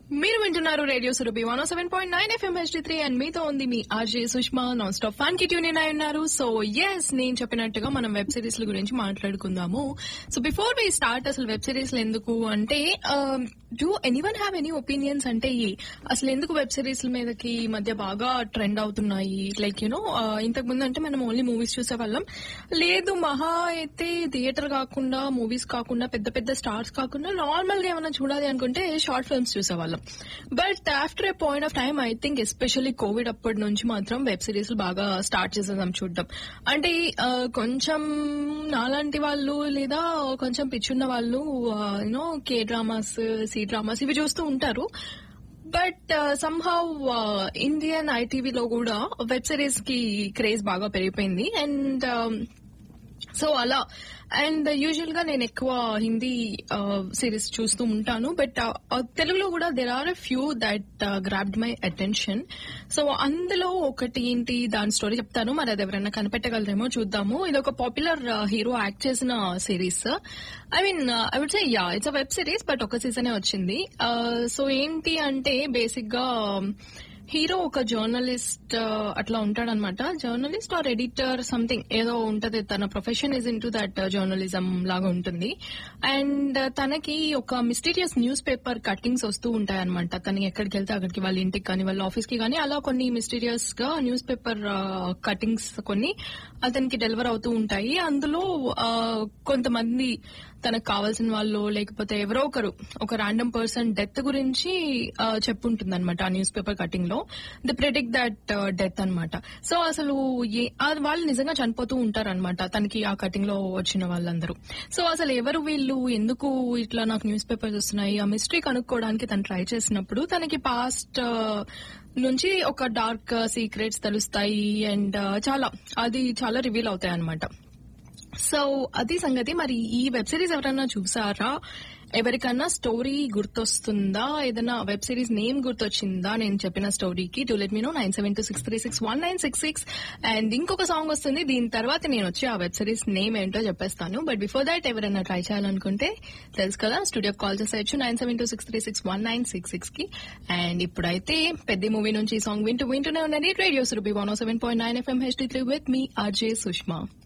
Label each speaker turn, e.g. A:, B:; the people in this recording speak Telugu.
A: మీరు వింటున్నారు radio Surabhi one seven point nine FM HD three and మీతో ఉంది మీ RJ Sushma non stop fun కి ట్యూన్ ఇన్ అయి ఉన్నారు సో ఎస్ నేను చెప్పినట్టుగా మనం వెబ్ సిరీస్ గురించి మాట్లాడుకుందాము సో బిఫోర్ వి స్టార్ట్ అసలు వెబ్ సిరీస్ ఎందుకు అంటే do anyone have any opinions అంటే ఈ అసలు ఎందుకు వెబ్ సిరీస్ మీదకి ఈ మధ్య బాగా ట్రెండ్ అవుతున్నాయి లైక్ యూనో ఇంతకు ముందు అంటే మనం ఓన్లీ మూవీస్ చూసేవాళ్ళం లేదు మహా అయితే థియేటర్ కాకుండా మూవీస్ కాకుండా పెద్ద పెద్ద స్టార్స్ కాకుండా నార్మల్ గా ఏమైనా చూడాలి అనుకుంటే షార్ట్ ఫిల్మ్స్ చూసేవాళ్ళం but after a point of time I think especially Covid అప్పటి నుంచి మాత్రం వెబ్ సిరీస్ బాగా స్టార్ట్ చేసేదాం చూడడం అంటే ఆ, కొంచెం నాలాంటి వాళ్ళు లేదా కొంచెం పిచ్చున్న వాళ్ళు you know K dramas C dramas ఇవి చూస్తూ ఉంటారు బట్ సమ్హౌ ఇండియన్ ఐటీవీలో కూడా వెబ్ సిరీస్ కి క్రేజ్ బాగా పెరిగిపోయింది అండ్ సో అలా అండ్ యూజువల్ గా నేను ఎక్కువ హిందీ సిరీస్ చూస్తూ ఉంటాను బట్ తెలుగులో కూడా there are a few that grabbed my attention so అందులో ఒకటి ఏంటి దాని స్టోరీ చెప్తాను మరి అది ఎవరైనా కనిపెట్టగలరేమో చూద్దాము ఇది ఒక పాపులర్ హీరో యాక్ట్ చేసిన series I mean I would say ya it's a web series but ఒక సీజనే వచ్చింది సో ఏంటి అంటే బేసిక్ గా హీరో ఒక జర్నలిస్ట్ అట్లా ఉంటాడనమాట జర్నలిస్ట్ ఆర్ ఎడిటర్ సంథింగ్ ఏదో ఉంటది తన profession is into that journalism లాగా ఉంటుంది అండ్ తనకి ఒక మిస్టీరియస్ న్యూస్ పేపర్ కట్టింగ్స్ వస్తూ ఉంటాయన్నమాట తను ఎక్కడికి వెళ్తే అక్కడికి వాళ్ళ ఇంటికి కానీ వాళ్ళ ఆఫీస్ కి కానీ అలా కొన్ని మిస్టీరియస్ గా న్యూస్ పేపర్ కట్టింగ్స్ కొన్ని అతనికి డెలివర్ అవుతూ ఉంటాయి అందులో ఆ, కొంతమంది తనకు కావాల్సిన వాళ్ళు లేకపోతే ఎవరో ఒకరు ఒక ర్యాండమ్ పర్సన్ డెత్ గురించి చెప్పుంటుంది అనమాట ఆ న్యూస్ పేపర్ కటింగ్ లో ది ప్రిడిక్ట్ దట్ డెత్ అన్నమాట సో అసలు ఏ- ఆ వాళ్ళు నిజంగా చనిపోతూ ఉంటారన్నమాట తనకి ఆ కటింగ్ లో వచ్చిన వాళ్ళందరూ సో అసలు ఎవరు వీళ్ళు ఎందుకు ఇట్లా నాకు న్యూస్ పేపర్స్ వస్తున్నాయి ఆ మిస్టరీ కనుక్కోవడానికి తను ట్రై చేసినప్పుడు తనకి పాస్ట్ నుంచి ఒక డార్క్ సీక్రెట్స్ తెలుస్తాయి అండ్ చాలా అది చాలా రివీల్ అవుతాయి అనమాట సో అది సంగతి మరి ఈ వెబ్ సిరీస్ ఎవరైనా చూసారా ఎవరికన్నా స్టోరీ గుర్తొస్తుందా ఏదైనా వెబ్ సిరీస్ నేమ్ గుర్తొచ్చిందా నేను చెప్పిన స్టోరీకి to let me know nine seven two six three six one nine six six and ఇంకొక సాంగ్ వస్తుంది దీని తర్వాత నేను వచ్చి ఆ వెబ్ సిరీస్ నేమ్ ఏంటో చెప్పేస్తాను బట్ బిఫోర్ దాట్ ఎవరైనా ట్రై చేయాలనుకుంటే తెలుసు కదా స్టూడియో కాల్ చేసేయచ్చు nine seven two six three six one nine six six కి అండ్ ఇప్పుడైతే పెద్ద మూవీ నుంచి ఈ సాంగ్ వింటూ వింటూనే ఉండండి radio Surabhi one seven point nine FM HD three with మీ ఆర్జే సుష్మా